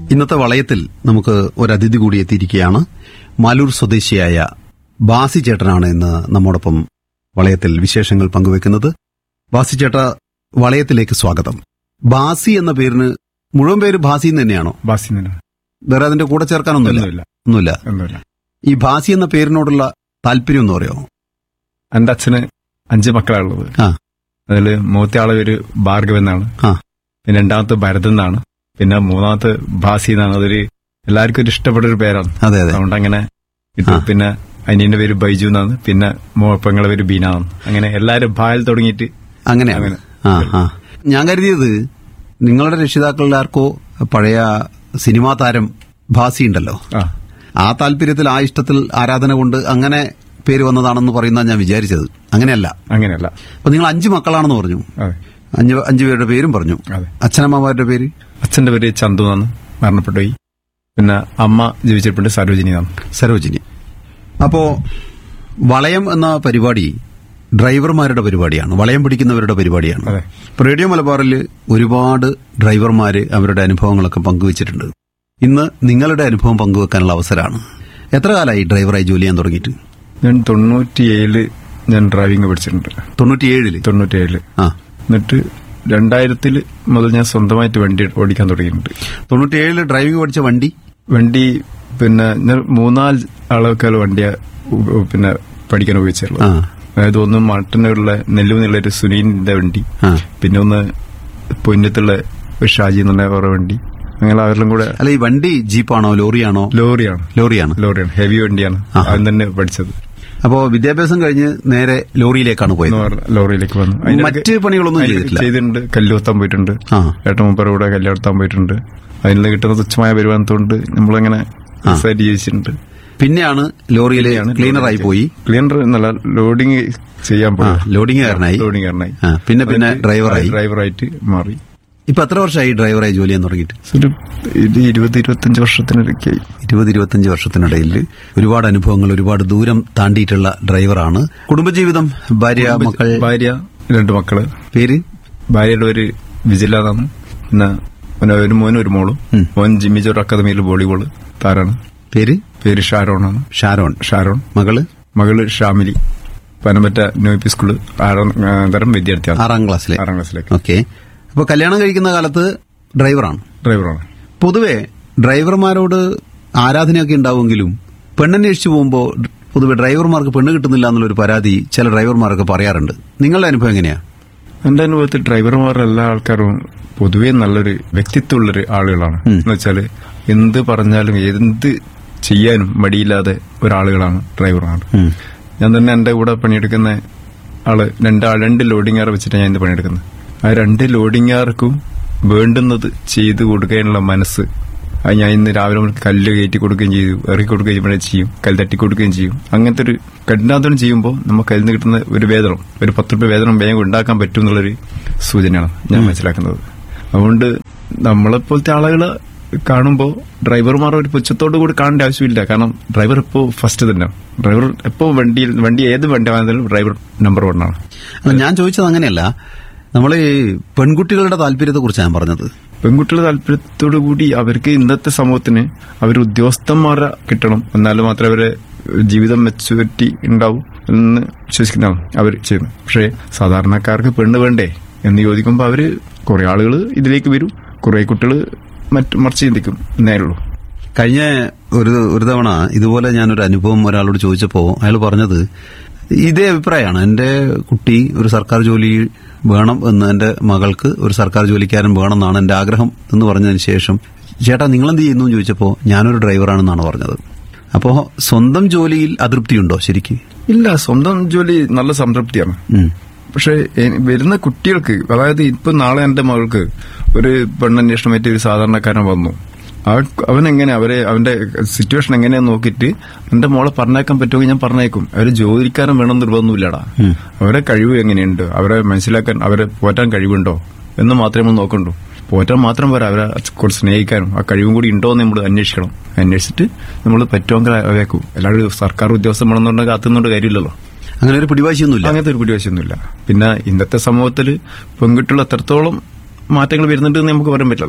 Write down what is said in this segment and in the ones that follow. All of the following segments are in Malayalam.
ഇന്നത്തെ വളയത്തിൽ നമുക്ക് ഒരു അതിഥി കൂടി എത്തിയിരിക്കുകയാണ് മാലൂർ സ്വദേശിയായ ബാസി ചേട്ടനാണ് ഇന്ന് നമ്മോടൊപ്പം വളയത്തിൽ വിശേഷങ്ങൾ പങ്കുവെക്കുന്നത് ബാസി ചേട്ട വളയത്തിലേക്ക് സ്വാഗതം ബാസി എന്ന പേരിന് മുഴുവൻ പേര് ബാസി എന്ന് തന്നെയാണോ ബാസിന് വേറെ അതിന്റെ കൂടെ ചേർക്കാനൊന്നുമില്ല ഒന്നുമില്ല ഒന്നുമില്ല ഒന്നുമില്ല ഈ ബാസി എന്ന പേരിനോടുള്ള താല്പര്യം എന്ന് പറയുമോ എന്റെ അച്ഛന് അഞ്ച് മക്കളാണുള്ളത് ആ. അതില് മൂത്ത ആളെ പേര് ഭാർഗവ് എന്നാണ് ആ. പിന്നെ രണ്ടാമത്തെ ഭരത് എന്നാണ് പിന്നെ മൂന്നാമത്തെ ഭാസി എന്നാണ് അതൊരു എല്ലാവർക്കും ഒരു ഇഷ്ടപ്പെട്ട ഒരു പേരാണ് അതെ അതെ അതുകൊണ്ട് അങ്ങനെ ഇട്ടു ആ. പിന്നെ അനിയന്റെ പേര് ബൈജു എന്നാണ് പിന്നെ മോ- പെങ്ങളുടെ പേര് ബീന എന്നാണ് അങ്ങനെ എല്ലാരും ഭായിൽ തുടങ്ങിയിട്ട് അങ്ങനെയാണ് അങ്ങനെ. ആ ആ ഞാൻ കരുതിയത് നിങ്ങളുടെ രക്ഷിതാക്കളുടെ ആർക്കോ പഴയ സിനിമാ താരം ഭാസി ഉണ്ടല്ലോ ആ ആ താല്പര്യത്തിൽ ആ ഇഷ്ടത്തിൽ ആരാധന കൊണ്ട് അങ്ങനെ പേര് വന്നതാണെന്ന് പറയുന്ന ഞാൻ വിചാരിച്ചത് അങ്ങനെയല്ല അങ്ങനെയല്ല അപ്പൊ നിങ്ങൾ അഞ്ച് മക്കളാണെന്ന് പറഞ്ഞു അതെ അഞ്ച് അഞ്ചു പേരുടെ പേരും പറഞ്ഞു അതെ അച്ഛനമ്മമാരുടെ പേര് അച്ഛന്റെ പേര് ചന്തു എന്നാണ് മരണപ്പെട്ടുപോയി പിന്നെ അമ്മ ജീവിച്ചിട്ടുണ്ട് സരോജിനി എന്നാണ് സരോജിനി അപ്പോ വളയം എന്ന പരിപാടി ഡ്രൈവർമാരുടെ പരിപാടിയാണ് വളയം പിടിക്കുന്നവരുടെ പരിപാടിയാണ് അതെ ഇപ്പൊ റേഡിയോ മലബാറിൽ ഒരുപാട് ഡ്രൈവർമാര് അവരുടെ അനുഭവങ്ങളൊക്കെ പങ്കുവച്ചിട്ടുണ്ട് ഇന്ന് നിങ്ങളുടെ അനുഭവം പങ്കുവെക്കാനുള്ള അവസരമാണ് എത്ര കാലമായി ഡ്രൈവറായി ജോലി ചെയ്യാൻ തുടങ്ങിയിട്ട് ഞാൻ തൊണ്ണൂറ്റിയേഴില് ഞാൻ ഡ്രൈവിംഗ് പഠിച്ചിട്ടുണ്ട് തൊണ്ണൂറ്റിയേഴില് തൊണ്ണൂറ്റിയേഴില് ആ എന്നിട്ട് രണ്ടായിരത്തില് മുതൽ ഞാൻ സ്വന്തമായിട്ട് വണ്ടി ഓടിക്കാൻ തുടങ്ങിയിട്ടുണ്ട് തൊണ്ണൂറ്റിയേഴില് ഡ്രൈവിംഗ് പഠിച്ച വണ്ടി വണ്ടി പിന്നെ ഞാൻ മൂന്നാല് ആളൊക്കെ വണ്ടി പിന്നെ പഠിക്കാൻ ഉപയോഗിച്ചുള്ളൂ ആ അതായത് ഒന്ന് മട്ടന്നൂരിലെ നെല്ലുന്നുള്ള ഒരു സുനീലിന്റെ വണ്ടി ആ പിന്നെ ഒന്ന് പൊന്നത്തുള്ള ഒരു ഷാജി എന്നുള്ള വേറെ വണ്ടി അങ്ങനെ അവരെല്ലാം കൂടെ അല്ല ഈ വണ്ടി ജീപ്പാണോ ലോറിയാണോ ലോറിയാണ് ലോറിയാണ് ലോറിയാണ് ഹെവി വണ്ടിയാണ് ആഹാ. അതിൽ തന്നെ പഠിച്ചത് അപ്പോ വിദ്യാഭ്യാസം കഴിഞ്ഞ് നേരെ ലോറിയിലേക്കാണ് പോയത് എന്ന് പറഞ്ഞ ലോറിയിലേക്ക് വന്നു അതിന്റെ മറ്റ് ഇടയ്ക്ക് പണികളൊന്നും അതിന്റെ ചെയ്തിട്ടില്ല ചെയ്തിട്ടുണ്ട് കല്ലുകൊത്താൻ പോയിട്ടുണ്ട് ആ ഏട്ടൻ മുപ്പറ കൂടെ കല്യാണത്താൻ പോയിട്ടുണ്ട് അതിൽ നിന്ന് കിട്ടുന്ന തുച്ഛമായ വരുമാനത്തോണ്ട് നമ്മളങ്ങനെ രസമായിട്ട് ജീവിച്ചിട്ടുണ്ട് പിന്നെയാണ് ലോറിയിലെ ക്ലീനറായി പോയി ക്ലീനർ എന്നല്ല ലോഡിങ് ചെയ്യാൻ ആ പോയി ലോഡിംഗുകാരനായി ലോഡിംഗ് കാരനായി ആ, പിന്നെ പിന്നെ ഡ്രൈവറായി ഡ്രൈവറായിട്ട് മാറി ഇപ്പൊ എത്ര വർഷമായി ഡ്രൈവറായി ജോലി ചെയ്യാൻ തുടങ്ങിയിട്ട് ഒരു ഇത് ഇരുപത് ഇരുപത്തഞ്ച് വർഷത്തിനിടയ്ക്കായി ഇരുപത് ഇരുപത്തഞ്ച് വർഷത്തിനിടയിൽ ഒരുപാട് അനുഭവങ്ങൾ ഒരുപാട് ദൂരം താണ്ടിയിട്ടുള്ള ഡ്രൈവറാണ് കുടുംബജീവിതം ഭാര്യ മക്കൾ ഭാര്യ രണ്ട് മക്കള് പേര് ഭാര്യയുടെ ഒരു വിജില എന്നാണ് പിന്നെ പിന്നെ ഒരു മോനും ഒരു മോളും ഉം. മോൻ ജിമ്മി ജോർ അക്കാദമിയിൽ വോളിബോൾ താരാണ് പേര് പേര് ഷാരോണാണ് ഷാരോൺ ഷാരോൺ മകള് മകള് Shamili Panampatta new P school ആറാം ആ, തരം വിദ്യാർത്ഥിയാണ് ആറാം ക്ലാസ്സിലെ ആറാം ക്ലാസ്സിലേക്ക് ഓക്കെ അപ്പൊ കല്യാണം കഴിക്കുന്ന കാലത്ത് ഡ്രൈവറാണ് ഡ്രൈവറാണ് പൊതുവെ ഡ്രൈവർമാരോട് ആരാധനയൊക്കെ ഉണ്ടാവുമെങ്കിലും പെണ്ണന്വേഷിച്ചു പോകുമ്പോൾ പൊതുവെ ഡ്രൈവർമാർക്ക് പെണ്ണ് കിട്ടുന്നില്ല എന്നുള്ളൊരു പരാതി ചില ഡ്രൈവർമാരൊക്കെ പറയാറുണ്ട് നിങ്ങളുടെ അനുഭവം എങ്ങനെയാ എന്റെ അനുഭവത്തിൽ ഡ്രൈവർമാർ എല്ലാ ആൾക്കാരും പൊതുവേ നല്ലൊരു വ്യക്തിത്വമുള്ളൊരു ആളുകളാണ് ഉം. എന്ന് വെച്ചാല് എന്ത് പറഞ്ഞാലും എന്ത് ചെയ്യാനും മടിയില്ലാതെ ഒരാളുകളാണ് ഡ്രൈവർമാർ ഉം. ഞാൻ തന്നെ എന്റെ കൂടെ പണിയെടുക്കുന്ന ആള് രണ്ട് രണ്ട് ലോഡിംഗാർ വെച്ചിട്ട് ഞാൻ ഇന്ന് പണിയെടുക്കുന്നത് ആ രണ്ട് ലോഡിംഗാർക്കും വേണ്ടുന്നത് ചെയ്തു കൊടുക്കാനുള്ള മനസ്സ് അത് ഞാൻ ഇന്ന് രാവിലെ മുതൽ കല്ല് കയറ്റി കൊടുക്കുകയും ചെയ്തു ഇറക്കി കൊടുക്കുകയും ഇവിടെ ചെയ്യും കല്ല് തട്ടി കൊടുക്കുകയും ചെയ്യും അങ്ങനത്തെ ഒരു കഠിനാധ്വാനം ചെയ്യുമ്പോൾ നമുക്ക് അതിൽ നിന്ന് കിട്ടുന്ന ഒരു വേതനം ഒരു പത്ത് രൂപ വേതനം വേഗം ഉണ്ടാക്കാൻ പറ്റും എന്നുള്ളൊരു സൂചനയാണ് ഞാൻ മനസ്സിലാക്കുന്നത് അതുകൊണ്ട് നമ്മളെപ്പോലത്തെ ആളുകള് കാണുമ്പോൾ ഡ്രൈവർമാർ ഒരു പുച്ഛത്തോടു കൂടി കാണേണ്ട ആവശ്യമില്ല കാരണം ഡ്രൈവർ എപ്പോ ഫസ്റ്റ് തന്നെ ഡ്രൈവർ എപ്പോ വണ്ടിയിൽ വണ്ടി ഏത് വണ്ടി വാങ്ങുന്നതിലും ഡ്രൈവർ നമ്പർ വൺ ആണ് അല്ല ഞാൻ ചോദിച്ചത് അങ്ങനെയല്ല നമ്മൾ ഈ പെൺകുട്ടികളുടെ താല്പര്യത്തെ കുറിച്ച് ഞാൻ പറഞ്ഞത് പെൺകുട്ടികളുടെ താല്പര്യത്തോടു കൂടി അവർക്ക് ഇന്നത്തെ സമൂഹത്തിന് അവർ ഉദ്യോഗസ്ഥന്മാരെ കിട്ടണം എന്നാൽ മാത്രമേ അവരെ ജീവിതം മെച്ചൂരിറ്റി ഉണ്ടാവും എന്ന് വിശ്വസിക്കുന്നതാണ് അവർ ചെയ്യുന്നത് പക്ഷേ സാധാരണക്കാർക്ക് പെണ്ണ് വേണ്ടേ എന്ന് ചോദിക്കുമ്പോൾ അവര് കുറെ ആളുകൾ ഇതിലേക്ക് വരും കുറെ കുട്ടികൾ മറ്റ് മറിച്ച് ചിന്തിക്കും എന്നേ ഉള്ളൂ കഴിഞ്ഞ ഒരു ഒരു തവണ ഇതുപോലെ ഞാനൊരു അനുഭവം ഒരാളോട് ചോദിച്ചപ്പോൾ അയാൾ പറഞ്ഞത് ഇതേ അഭിപ്രായമാണ് എന്റെ കുട്ടി ഒരു സർക്കാർ ജോലി വേണം എന്ന് എന്റെ മകൾക്ക് ഒരു സർക്കാർ ജോലിക്കാരൻ വേണം എന്നാണ് എന്റെ ആഗ്രഹം എന്ന് പറഞ്ഞതിന് ശേഷം ചേട്ടാ നിങ്ങളെന്ത് ചെയ്യുന്നു എന്ന് ചോദിച്ചപ്പോൾ ഞാനൊരു ഡ്രൈവറാണെന്നാണ് പറഞ്ഞത് അപ്പോ സ്വന്തം ജോലിയിൽ അതൃപ്തിയുണ്ടോ ശരിക്കും ഇല്ല സ്വന്തം ജോലി നല്ല സംതൃപ്തിയാണ് ഉം. പക്ഷെ എ- വരുന്ന കുട്ടികൾക്ക് അതായത് ഇപ്പൊ നാളെ എന്റെ മകൾക്ക് ഒരു പെണ്ണന്വേഷണമായിട്ട് ഒരു സാധാരണക്കാരൻ വന്നു അവൻ അവനെങ്ങനെ അവരെ അവന്റെ സിറ്റുവേഷൻ എങ്ങനെയാന്ന് നോക്കിയിട്ട് എന്റെ മോളെ പറഞ്ഞേക്കാൻ പറ്റുമെങ്കിൽ ഞാൻ പറഞ്ഞേക്കും അവര് ജോലിക്കാരൻ വേണം നിർബന്ധമില്ലടാ ഉം. അവരെ കഴിവ് എങ്ങനെയുണ്ട് അവരെ മനസ്സിലാക്കാൻ അവരെ പോറ്റാൻ കഴിവുണ്ടോ എന്ന് മാത്രമേ നമ്മൾ നോക്കണ്ടൂ പോറ്റാൻ മാത്രം പോരാ അവരെ കുറച്ച് സ്നേഹിക്കാനും ആ കഴിവും കൂടി ഉണ്ടോ എന്ന് നമ്മൾ അന്വേഷിക്കണം അന്വേഷിച്ചിട്ട് നമ്മൾ പറ്റുമെങ്കിൽ അവയാക്കും എല്ലാവരും സർക്കാർ ഉദ്യോഗസ്ഥൻ വേണമെന്നുണ്ടെങ്കിൽ കാത്തുന്നുണ്ട് കാര്യമില്ലല്ലോ അങ്ങനെ ഒരു പിടിവാശിയൊന്നുമില്ല അങ്ങനത്തെ ഒരു പിടിവശമൊന്നുമില്ല പിന്നെ ഇന്നത്തെ സമൂഹത്തിൽ പെൺകുട്ടികൾ എത്രത്തോളം മാറ്റങ്ങൾ വരുന്നുണ്ട് എന്ന് നമുക്ക് പറയാൻ പറ്റില്ലല്ലോ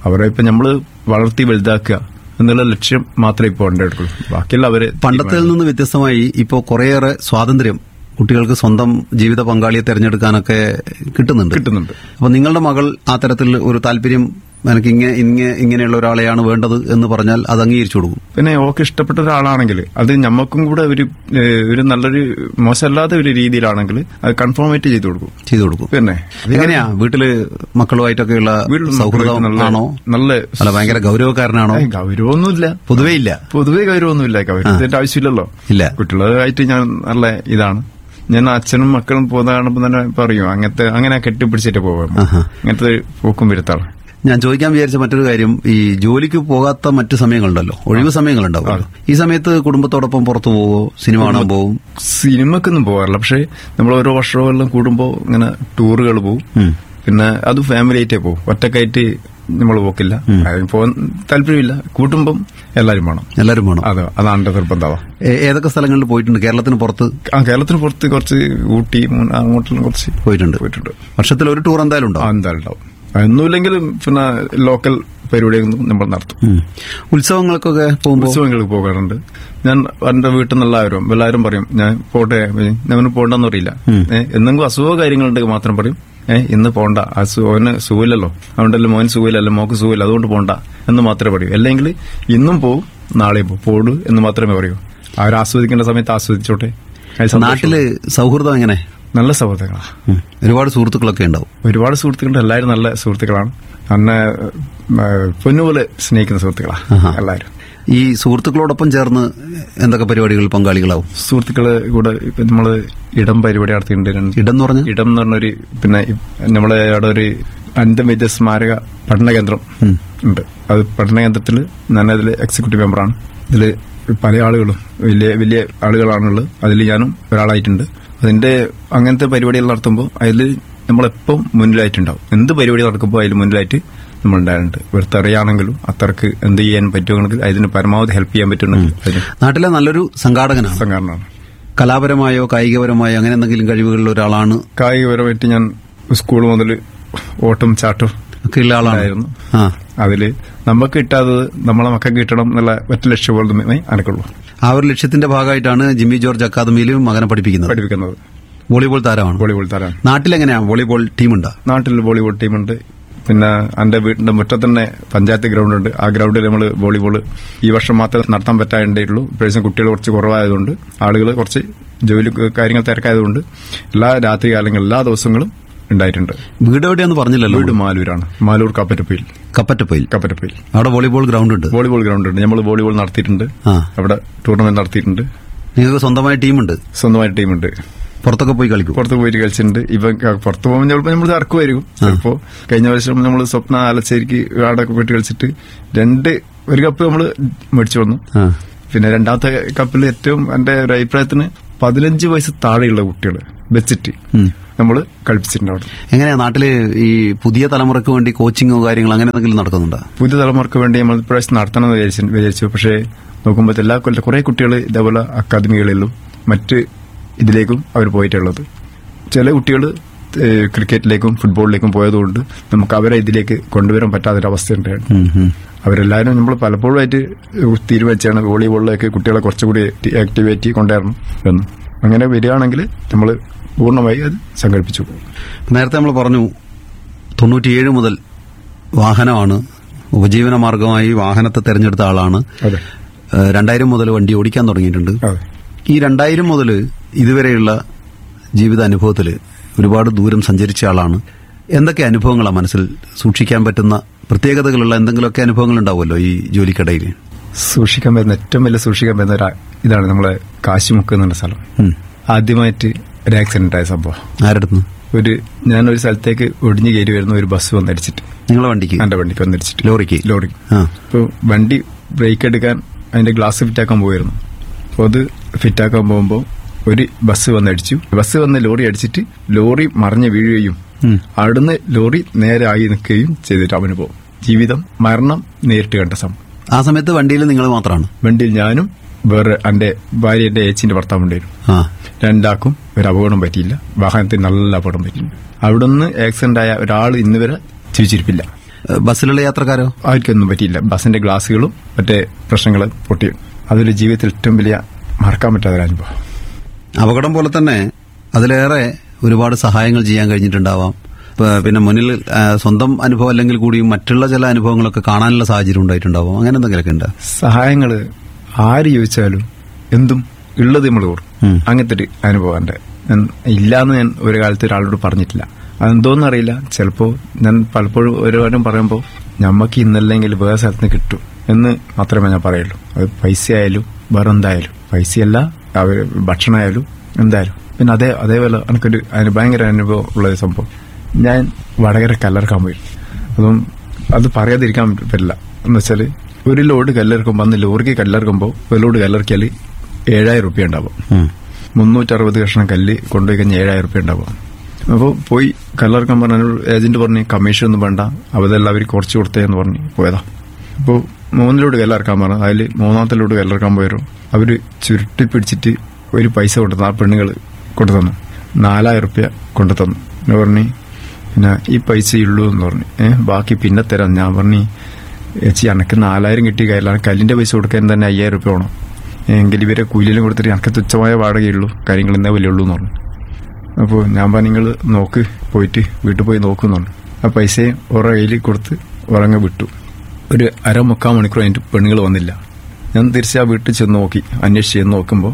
അവരെ ഇപ്പൊ നമ്മള് വളർത്തി വലുതാക്കുക എന്നുള്ള ലക്ഷ്യം മാത്രമേ ഇപ്പോൾ ഉണ്ടായിട്ടുള്ളൂ ബാക്കിയുള്ള അവര് പണ്ടത്തിൽ നിന്ന് വ്യത്യസ്തമായി ഇപ്പോൾ കുറേയേറെ സ്വാതന്ത്ര്യം കുട്ടികൾക്ക് സ്വന്തം ജീവിത പങ്കാളിയെ തെരഞ്ഞെടുക്കാനൊക്കെ കിട്ടുന്നുണ്ട് കിട്ടുന്നുണ്ട് അപ്പൊ നിങ്ങളുടെ മകൾ ആ തരത്തിൽ ഒരു താല്പര്യം എനിക്ക് ഇങ്ങനെ ഇങ്ങനെ ഇങ്ങനെയുള്ള ഒരാളെയാണ് വേണ്ടത് എന്ന് പറഞ്ഞാൽ അത് അംഗീകരിച്ചു കൊടുക്കും പിന്നെ ഓക്ക് ഇഷ്ടപ്പെട്ട ഒരാളാണെങ്കിൽ അത് ഞമ്മക്കും കൂടെ ഒരു ഏഹ്, ഒരു നല്ലൊരു മോശമല്ലാത്ത ഒരു രീതിയിലാണെങ്കിൽ അത് കൺഫോമേറ്റ് ചെയ്തു കൊടുക്കും ചെയ്തു കൊടുക്കും പിന്നെ എങ്ങനെയാ വീട്ടില് മക്കളുമായിട്ടൊക്കെയുള്ള വീട്ടിൽ സൗഹൃദം നല്ല- ആണോ നല്ല അല്ല ഭയങ്കര ഗൗരവക്കാരനാണോ ഏയ്, ഗൗരവമൊന്നുമില്ല പൊതുവേ ഇല്ല പൊതുവെ ഗൗരവമൊന്നുമില്ല ഗൗരവത്തിന്റെ ആവശ്യമില്ലല്ലോ ഇല്ല കുട്ടികളായിട്ട് ഞാൻ നല്ല ഇതാണ് ഞാൻ അച്ഛനും മക്കളും പോകുന്ന കാണുമ്പോൾ തന്നെ പറയും അങ്ങനത്തെ അങ്ങനെ കെട്ടിപ്പിടിച്ചിട്ട് പോകാം ആഹാ. അങ്ങനത്തെ ഒരു പോക്കും വരുത്താണ് ഞാൻ ചോദിക്കാൻ വിചാരിച്ച മറ്റൊരു കാര്യം ഈ ജോലിക്ക് പോകാത്ത മറ്റ് സമയങ്ങളുണ്ടല്ലോ ഒഴിവ് സമയങ്ങളുണ്ടാവുമല്ലോ ഈ സമയത്ത് കുടുംബത്തോടൊപ്പം പുറത്തു പോവോ സിനിമ കാണാൻ പോവും സിനിമക്കൊന്നും പോകാറില്ല പക്ഷെ നമ്മൾ ഓരോ വർഷമെല്ലാം കൂടുമ്പോൾ ഇങ്ങനെ ടൂറുകൾ പോകും ഉം. പിന്നെ അത് ഫാമിലി ആയിട്ടേ പോകും ഒറ്റക്കായിട്ട് നമ്മൾ പോക്കില്ല അതിന് പോകാൻ താല്പര്യമില്ല കൂട്ടുമ്പം എല്ലാരും വേണം എല്ലാരും വേണം അതെ അതാണ് എന്റെ നിർബന്ധമാ ഏ- ഏതൊക്കെ സ്ഥലങ്ങളിൽ പോയിട്ടുണ്ട് കേരളത്തിന് പുറത്ത് ആ കേരളത്തിന് പുറത്ത് കുറച്ച് ഊട്ടി മൂന്ന് അങ്ങോട്ടെല്ലാം കുറച്ച് പോയിട്ടുണ്ട് പോയിട്ടുണ്ട് വർഷത്തിൽ ഒരു ടൂർ എന്തായാലും ആ, ഉണ്ടാവും എന്തായാലും ഉണ്ടാവും ഒന്നുമില്ലെങ്കിലും പിന്നെ ലോക്കൽ പരിപാടിയൊന്നും നമ്മൾ നടത്തും ഉം. ഉത്സവങ്ങൾക്കൊക്കെ പോകുമ്പോൾ ഉത്സവങ്ങൾക്ക് പോകാറുണ്ട് ഞാൻ എന്റെ വീട്ടിൽ നിന്ന് എല്ലാവരും എല്ലാവരും പറയും ഞാൻ പോട്ടെ ഞാൻ പോണ്ടെന്ന് പറയില്ല ഏ, എന്തെങ്കിലും അസുഖ കാര്യങ്ങളുണ്ടെങ്കിൽ മാത്രം പറയും ഏഹ് ഇന്ന് പോണ്ട അസു അവന് സുഖമില്ലല്ലോ അതുകൊണ്ടല്ലേ മോൻ സുഖമില്ലല്ലോ മോക്ക് സുഖമില്ല അതുകൊണ്ട് പോണ്ട എന്ന് മാത്രമേ പറയൂ അല്ലെങ്കിൽ ഇന്നും പോവും നാളെയും പോവും പോടു എന്ന് മാത്രമേ പറയൂ അവർ ആസ്വദിക്കേണ്ട സമയത്ത് ആസ്വദിച്ചോട്ടെ അത് സന്തോഷം. നാട്ടില് സൗഹൃദം എങ്ങനെ നല്ല സൗഹൃദങ്ങളാണ് ഉം. ഒരുപാട് സുഹൃത്തുക്കളൊക്കെ ഉണ്ടാവും ഒരുപാട് സുഹൃത്തുക്കളുണ്ട് എല്ലാവരും നല്ല സുഹൃത്തുക്കളാണ് അന്നെ ഏഹ്, പൊന്നുപോലെ സ്നേഹിക്കുന്ന സുഹൃത്തുക്കളാണ് ആഹാ. എല്ലാവരും ഈ സുഹൃത്തുക്കളോടൊപ്പം ചേർന്ന് എന്തൊക്കെ പരിപാടികൾ പങ്കാളികളാവും സുഹൃത്തുക്കള് കൂടെ ഇപ്പൊ നമ്മള് ഇടം പരിപാടി നടത്തിയിട്ടുണ്ട് രണ്ട് ഇടം എന്ന് പറഞ്ഞ ഇടം എന്ന് പറഞ്ഞൊരു പിന്നെ ഇ- നമ്മളെ അവിടെ ഒരു അന്തവിദ്യ സ്മാരക പഠന കേന്ദ്രം ഉണ്ട് അത് പഠന കേന്ദ്രത്തിൽ ഞാൻ അതിൽ എക്സിക്യൂട്ടീവ് മെമ്പറാണ് ഇതിൽ പല ആളുകളും വലിയ വലിയ ആളുകളാണുള്ളത് അതിൽ ഞാനും ഒരാളായിട്ടുണ്ട് അതിന്റെ അങ്ങനത്തെ പരിപാടികൾ നടത്തുമ്പോൾ അതിൽ നമ്മളെപ്പം മുന്നിലായിട്ടുണ്ടാവും എന്ത് പരിപാടി നടക്കുമ്പോൾ അതിൽ മുന്നിലായിട്ട് നമ്മൾ ഉണ്ടായിട്ടുണ്ട് വെറുതെ അറിയാണെങ്കിലും അത്രക്ക് എന്ത് ചെയ്യാൻ പറ്റുമെങ്കിൽ അതിന് പരമാവധി ഹെൽപ്പ് ചെയ്യാൻ പറ്റുമെങ്കിൽ അതിന് നാട്ടിലെ നല്ലൊരു സംഘാടകനാണ് സംഘടനയാണ് കലാപരമായോ കായികപരമായോ അങ്ങനെ എന്തെങ്കിലും കഴിവുകളുള്ള ഒരാളാണ് കായികപരമായിട്ട് ഞാൻ സ്കൂൾ മുതൽ ഓട്ടം ചാട്ടം ഒക്കെ ഉള്ള ആളാണ് ഉണ്ടായിരുന്നു. ആ അതില് നമുക്ക് കിട്ടാത്തത് നമ്മളെ മക്കൾക്ക് കിട്ടണം എന്നുള്ള ഒറ്റ ലക്ഷ്യം പോലെ അനക്കുള്ളൂ ആ ഒരു ലക്ഷ്യത്തിന്റെ ഭാഗമായിട്ടാണ് ജിമ്മി ജോർജ് അക്കാദമിയിൽ മകനെ പഠിപ്പിക്കുന്നത് പഠിപ്പിക്കുന്നത് വോളിബോൾ താരമാണ് വോളിബോൾ താരാണ് നാട്ടിലെങ്ങനെയാ വോളിബോൾ ടീമുണ്ടോ നാട്ടിൽ വോളിബോൾ ടീമുണ്ട് പിന്നെ എന്റെ വീടിന്റെ മുറ്റത്ത് തന്നെ പഞ്ചായത്ത് ഗ്രൗണ്ട് ഉണ്ട് ആ ഗ്രൗണ്ടിൽ നമ്മൾ വോളിബോൾ ഈ വർഷം മാത്രമേ നടത്താൻ പറ്റാണ്ടേയുള്ളൂ ഇപ്രാവശ്യം കുട്ടികൾ കുറച്ച് കുറവായതുകൊണ്ട് ആളുകൾ കുറച്ച് ജോലി കാര്യങ്ങൾ തിരക്കായതുകൊണ്ട് എല്ലാ രാത്രി കാലങ്ങളിൽ എല്ലാ ദിവസങ്ങളും ഉണ്ടായിട്ടുണ്ട് വീട് എവിടെയാന്ന് പറഞ്ഞില്ലല്ലോ വീട് മാലൂരാണ് മാലൂർ കപ്പറ്റപ്പയിൽ കപ്പറ്റപ്പൊയിൽ കപ്പറ്റപ്പയിൽ അവിടെ വോളിബോൾ ഗ്രൗണ്ട് ഉണ്ട് വോളിബോൾ ഗ്രൗണ്ട് ഉണ്ട് നമ്മൾ വോളിബോൾ നടത്തിയിട്ടുണ്ട് ആ അവിടെ ടൂർണമെന്റ് നടത്തിയിട്ടുണ്ട് നിങ്ങൾക്ക് സ്വന്തമായ ടീമുണ്ട് സ്വന്തമായിട്ട് ടീമുണ്ട് പുറത്തൊക്കെ പോയി കളിക്കും പുറത്ത് പോയിട്ട് കളിച്ചിട്ടുണ്ട് ഇവ പുറത്ത് പോകുമ്പോൾ ചിലപ്പോൾ നമ്മൾ ഇറക്കുമായിരിക്കും ചിലപ്പോ കഴിഞ്ഞ വർഷം നമ്മൾ സ്വപ്ന ആലച്ചേരിക്ക് അവിടെ പോയിട്ട് കളിച്ചിട്ട് രണ്ട് ഒരു കപ്പ് നമ്മൾ മേടിച്ചു വന്നു ആ പിന്നെ രണ്ടാമത്തെ കപ്പിൽ ഏറ്റവും എന്റെ ഒരു അഭിപ്രായത്തിന് പതിനഞ്ച് വയസ്സ് താഴെയുള്ള കുട്ടികൾ വെച്ചിട്ട് ഉം. നമ്മൾ കളിപ്പിച്ചിട്ടുണ്ട് അവിടെ എങ്ങനെയാ നാട്ടില് ഈ പുതിയ തലമുറയ്ക്ക് വേണ്ടി കോച്ചിങ്ങോ കാര്യങ്ങളോ അങ്ങനെ എന്തെങ്കിലും നടക്കുന്നുണ്ടോ പുതിയ തലമുറക്ക് വേണ്ടി നമ്മൾ ഇപ്രാവശ്യം നടത്തണം എന്ന് വിചാരിച്ചു വിചാരിച്ചു പക്ഷേ നോക്കുമ്പോൾ എല്ലാ കൊല്ലം കുറെ കുട്ടികൾ ഇതേപോലെ അക്കാദമികളിലും മറ്റ് ഇതിലേക്കും അവർ പോയിട്ടുള്ളത് ചില കുട്ടികൾ ക്രിക്കറ്റിലേക്കും ഫുട്ബോളിലേക്കും പോയതുകൊണ്ട് നമുക്ക് അവരെ ഇതിലേക്ക് കൊണ്ടുവരാൻ പറ്റാത്തൊരവസ്ഥയുണ്ടായിരുന്നു ഉം, ഉം. അവരെല്ലാവരും നമ്മൾ പലപ്പോഴായിട്ട് തീരുമാനിച്ചാണ് വോളിബോളിലേക്ക് കുട്ടികളെ കുറച്ചുകൂടി ആക്ടിവേറ്റ് കൊണ്ടുവരണം എന്ന് അങ്ങനെ വരികയാണെങ്കിൽ നമ്മൾ പൂർണ്ണമായി അത് സംഘടിപ്പിച്ചു നേരത്തെ നമ്മൾ പറഞ്ഞു തൊണ്ണൂറ്റിയേഴ് മുതൽ വാഹനമാണ് ഉപജീവന മാർഗമായി വാഹനത്തെ തെരഞ്ഞെടുത്ത ആളാണ് അതെ ഏഹ് രണ്ടായിരം മുതൽ വണ്ടി ഓടിക്കാൻ തുടങ്ങിയിട്ടുണ്ട് അതെ ഈ രണ്ടായിരം മുതൽ ഇതുവരെയുള്ള ജീവിത അനുഭവത്തിൽ ഒരുപാട് ദൂരം സഞ്ചരിച്ച ആളാണ് എന്തൊക്കെ അനുഭവങ്ങളാണ് മനസ്സിൽ സൂക്ഷിക്കാൻ പറ്റുന്ന പ്രത്യേകതകളുള്ള എന്തെങ്കിലുമൊക്കെ അനുഭവങ്ങൾ ഉണ്ടാവുമല്ലോ ഈ ജോലിക്കിടയിൽ സൂക്ഷിക്കാൻ പറ്റുന്ന ഏറ്റവും വലിയ സൂക്ഷിക്കാൻ പറ്റുന്ന ഒരു ഇതാണ് നമ്മളെ കാശിമുക്ക് എന്നുള്ള സ്ഥലം ഉം. ആദ്യമായിട്ട് ഒരു ആക്സിഡന്റ് ആയ സംഭവം ആരടുത്ത് ഒരു ഞാൻ ഒരു സ്ഥലത്തേക്ക് ഒടിഞ്ഞു കയറി വരുന്ന ഒരു ബസ് വന്നടിച്ചിട്ട് നിങ്ങളെ വണ്ടിക്ക് എന്റെ വണ്ടിക്ക് വന്നടിച്ചിട്ട് ലോറിക്ക് ലോറി ആ അപ്പോൾ വണ്ടി ബ്രേക്ക് എടുക്കാൻ അതിന്റെ ഗ്ലാസ് ഫിറ്റാക്കാൻ പോയിരുന്നു അപ്പോൾ അത് ഫിറ്റാക്കാൻ പോകുമ്പോൾ ഒരു ബസ് വന്നടിച്ചു ബസ് വന്ന് ലോറി അടിച്ചിട്ട് ലോറി മറിഞ്ഞ് വീഴുകയും ഉം. അവിടുന്ന് ലോറി നേരെ ആയി നിൽക്കുകയും ചെയ്തിട്ട് അവന് പോകും ജീവിതം മരണം നേരിട്ട് കണ്ട സംഭവം ആ സമയത്ത് വണ്ടിയിൽ നിങ്ങൾ മാത്രമാണ് വണ്ടിയിൽ ഞാനും വേറെ എന്റെ ഭാര്യ എന്റെ ഏച്ചിന്റെ ഭർത്താവ് ഉണ്ടായിരുന്നു ആ രണ്ടാക്കും ഒരു അപകടം പറ്റിയില്ല വാഹനത്തിന് നല്ല അപകടം പറ്റിയിട്ടുണ്ട് അവിടുന്ന് ആക്സിഡന്റ് ആയ ഒരാൾ ഇന്ന് വരെ ജീവിച്ചിരിപ്പില്ല ഏഹ് ബസ്സിലുള്ള യാത്രക്കാരോ അവർക്കൊന്നും പറ്റിയില്ല ബസിന്റെ ഗ്ലാസ്സുകളും മറ്റേ പ്രശ്നങ്ങൾ പൊട്ടി അതൊരു ജീവിതത്തിൽ ഏറ്റവും വലിയ മറക്കാൻ പറ്റാത്ത ഒരു അനുഭവം അപകടം പോലെ തന്നെ അതിലേറെ ഒരുപാട് സഹായങ്ങൾ ചെയ്യാൻ കഴിഞ്ഞിട്ടുണ്ടാവാം ഇപ്പൊ പിന്നെ മുന്നിൽ ആ, സ്വന്തം അനുഭവം അല്ലെങ്കിൽ കൂടിയും മറ്റുള്ള ചില അനുഭവങ്ങളൊക്കെ കാണാനുള്ള സാഹചര്യം ഉണ്ടായിട്ടുണ്ടാവും അങ്ങനെ എന്തെങ്കിലുമൊക്കെ ഉണ്ട് സഹായങ്ങൾ ആര് ചോദിച്ചാലും എന്തും ഉള്ളത് നമ്മൾ കൊടുക്കും ഉം. അങ്ങനത്തെ ഒരു അനുഭവം എൻ്റെ ഞാൻ ഇല്ലാന്ന് ഞാൻ ഒരു കാലത്ത് ഒരാളോട് പറഞ്ഞിട്ടില്ല അതെന്തോന്നറിയില്ല ചിലപ്പോൾ ഞാൻ പലപ്പോഴും ഒരുപാടും പറയുമ്പോൾ ഞമ്മക്ക് ഇന്നല്ലെങ്കിൽ വേറെ സ്ഥലത്ത് നിന്ന് കിട്ടും എന്ന് മാത്രമേ ഞാൻ പറയുള്ളൂ അത് പൈസ ആയാലും വേറെ എന്തായാലും പൈസയല്ല അവർ ഭക്ഷണമായാലും എന്തായാലും പിന്നെ അതേ അതേപോലെ എനിക്കൊരു അതിന് ഭയങ്കര അനുഭവം ഉള്ള ഒരു സംഭവം ഞാൻ വടകര കല്ലറക്കാൻ പോയി അതും അത് പറയാതിരിക്കാൻ പറ്റില്ല എന്ന് വെച്ചാൽ ഒരു ലോഡ് കല്ലിറക്കുമ്പോൾ അന്ന് ലോറിക്ക് കല്ലിറക്കുമ്പോൾ ഒരു ലോഡ് കല്ലിറക്കിയാൽ ഏഴായിരം റുപ്യ ഉണ്ടാവും ഉം. മുന്നൂറ്ററുപത് കഷ്ണം കല്ല് കൊണ്ടുപോയി കഴിഞ്ഞാൽ ഏഴായിരം റുപ്യ ഉണ്ടാവും അപ്പോൾ പോയി കല്ലിറക്കാൻ പറഞ്ഞ ഏജന്റ് പറഞ്ഞ് കമ്മീഷൻ ഒന്നും വേണ്ട അവതെല്ലാം അവർ കുറച്ച് കൊടുത്തേ എന്ന് പറഞ്ഞ് പോയതാ അപ്പോൾ മൂന്ന് ലോഡ് കല്ലിറക്കാൻ പറഞ്ഞു അതിൽ മൂന്നാമത്തെ ലോഡ് കല്ലിറക്കാൻ പോയവരും അവർ ചുരുട്ടി പിടിച്ചിട്ട് ഒരു പൈസ കൊണ്ടു ആ പെണ്ണുങ്ങൾ കൊണ്ടു തന്നു നാലായിരം റുപ്യ കൊണ്ടു തന്നു എന്ന് പറഞ്ഞ് പിന്നെ ഈ പൈസ ഉള്ളൂ എന്ന് പറഞ്ഞു ഏഹ് ബാക്കി പിന്നെ തരാം ഞാൻ പറഞ്ഞു ചേച്ചി എനക്ക് നാലായിരം കിട്ടിയ കയ്യിലാണ് കല്ലിന്റെ പൈസ കൊടുക്കാൻ തന്നെ അയ്യായിരം റുപ്യ വേണം എങ്കിൽ ഇവരെ കൂലിയിലും കൊടുത്തിട്ട് എനിക്ക് തുച്ഛമായ വാടകയുള്ളൂ കാര്യങ്ങൾ ഇന്നേ വലിയ ഉള്ളൂ എന്ന് പറഞ്ഞു അപ്പോൾ ഞാൻ പറഞ്ഞു നിങ്ങൾ നോക്ക് പോയിട്ട് വീട്ടിൽ പോയി നോക്കുന്നു പറഞ്ഞു ആ പൈസയെ ഓരോ കയ്യിൽ കൊടുത്ത് ഉറങ്ങ വിട്ടു ഒരു അര മുക്കാൽ മണിക്കൂർ കഴിഞ്ഞിട്ട് പെണ്ണുങ്ങൾ വന്നില്ല ഞാൻ തിരിച്ച് ആ വീട്ടിൽ ചെന്ന് നോക്കി അന്വേഷിച്ച് ചെന്ന് നോക്കുമ്പോൾ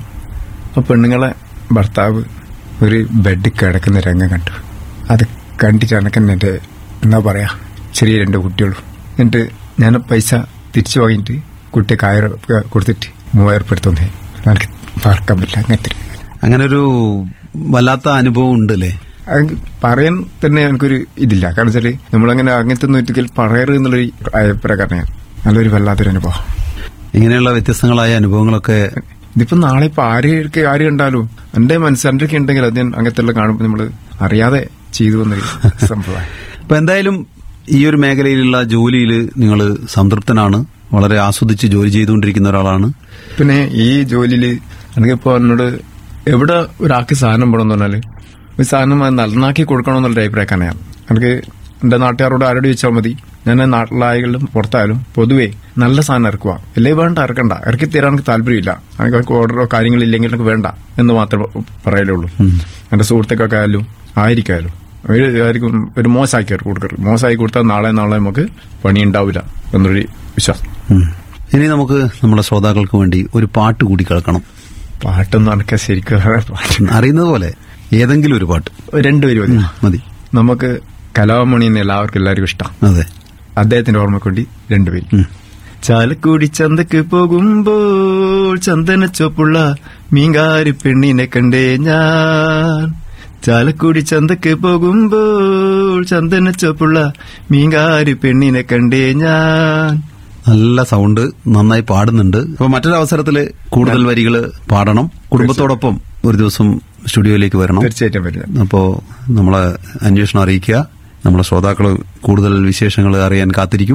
ആ പെണ്ണുങ്ങളെ ഭർത്താവ് ഒരു ബെഡിൽ കിടക്കുന്ന രംഗം കണ്ടു അത് കണ്ടിട്ട് എനക്ക് എൻ്റെ എന്താ പറയാ ചെറിയ രണ്ട് കുട്ടികളും എന്നിട്ട് ഞാൻ പൈസ തിരിച്ചു വാങ്ങിയിട്ട് കുട്ടിക്ക് ആയിരം രൂപ കൊടുത്തിട്ട് മൂവായിരം രൂപ എടുത്തോന്നേ എനിക്ക് പാർക്കാൻ പറ്റില്ല അങ്ങനത്തെ ഒരു അങ്ങനെ ഒരു വല്ലാത്ത അനുഭവം ഉണ്ടല്ലേ അത് പറയാൻ തന്നെ എനിക്കൊരു ഇതില്ല കാരണം വെച്ചാല് നമ്മളങ്ങനെ അങ്ങനത്തെ ഒന്നും ഒരിക്കൽ പറയരുത് എന്നുള്ളൊരു അഭിപ്രായക്കാരനെയാണ് നല്ലൊരു വല്ലാത്തൊരു അനുഭവം ഇങ്ങനെയുള്ള വ്യത്യസ്തങ്ങളായ അനുഭവങ്ങളൊക്കെ ഇതിപ്പോ നാളെ ഇപ്പൊ ആരെയൊക്കെ ആര് കണ്ടാലും എന്റെ മനസ്സ് എന്റെ ഒക്കെ ഉണ്ടെങ്കിൽ അത് ഞാൻ അങ്ങനത്തെ എല്ലാം കാണുമ്പോൾ നമ്മള് അറിയാതെ ചെയ്തു വന്നൊരു സംഭവമാണ് ഇപ്പൊ എന്തായാലും ഈ ഒരു മേഖലയിലുള്ള ജോലിയിൽ നിങ്ങൾ സംതൃപ്തനാണ് വളരെ ആസ്വദിച്ച് ജോലി ചെയ്തുകൊണ്ടിരിക്കുന്ന ഒരാളാണ് പിന്നെ ഈ ജോലിയിൽ എനിക്കിപ്പോ എന്നോട് എവിടെ ഒരാൾക്ക് സാധനം പോകണമെന്ന് പറഞ്ഞാല് ഒരു സാധനം അത് നന്നാക്കി കൊടുക്കണമെന്നുള്ള അഭിപ്രായക്കാണ് ഞാൻ എനിക്ക് എന്റെ നാട്ടുകാരോട് ആരോട് ചോദിച്ചാൽ മതി ഞാൻ നാട്ടിലായാലും പുറത്തായാലും പൊതുവേ നല്ല സാധനം ഇറക്കുക അല്ലേ വേണ്ട ഇറക്കണ്ട ഇറക്കി തരാൻ എനിക്ക് താല്പര്യമില്ല എനിക്ക് ഓർഡറോ കാര്യങ്ങളില്ലെങ്കിൽ എനിക്ക് വേണ്ട എന്ന് മാത്രമേ പറയലേ ഉള്ളൂ എന്റെ സുഹൃത്തുക്കൾക്ക് ആയാലും ആയിരിക്കായാലും ഒരു ആയിരിക്കും ഒരു മോശമാക്കി അവർക്ക് കൊടുക്കരുത് മോശമായി കൊടുത്താൽ നാളെ നാളെ നമുക്ക് പണി ഉണ്ടാവില്ല എന്നൊരു വിശ്വാസം ഉം. ഇനി നമുക്ക് നമ്മുടെ ശ്രോതാക്കൾക്ക് വേണ്ടി ഒരു പാട്ട് കൂടി കേൾക്കണം പാട്ടൊന്നും എനിക്ക് ശരിക്കും പാട്ട് അറിയുന്നത് പോലെ ഏതെങ്കിലും ഒരു പാട്ട് രണ്ടുപേരും മതി മതി നമുക്ക് കലാമണി എന്ന് എല്ലാവർക്കും എല്ലാവർക്കും ഇഷ്ടം അതെ അദ്ദേഹത്തിന്റെ ഓർമ്മക്കൊണ്ടി രണ്ടുപേരും ഉം. ചാലക്കുടി ചന്തക്ക് പോകുമ്പോൾ ചന്ദന ചോപ്പുള്ള മീങ്കാരി പെണ്ണിനെ കണ്ടേ ഞാൻ ചാലക്കുടി ചന്തക്ക് പോകുമ്പോൾ ചന്ദന ചോപ്പുള്ള മീങ്കാരി പെണ്ണിനെ കണ്ടേ ഞാൻ നല്ല സൗണ്ട് നന്നായി പാടുന്നുണ്ട് അപ്പൊ മറ്റൊരു അവസരത്തില് കൂടുതൽ വരികൾ പാടണം കുടുംബത്തോടൊപ്പം ഒരു ദിവസം സ്റ്റുഡിയോയിലേക്ക് വരണം തീർച്ചയായിട്ടും വരിക അപ്പോ നമ്മളെ അന്വേഷണം അറിയിക്കുക നമ്മളെ ശ്രോതാക്കൾ കൂടുതൽ വിശേഷങ്ങൾ അറിയാൻ കാത്തിരിക്കും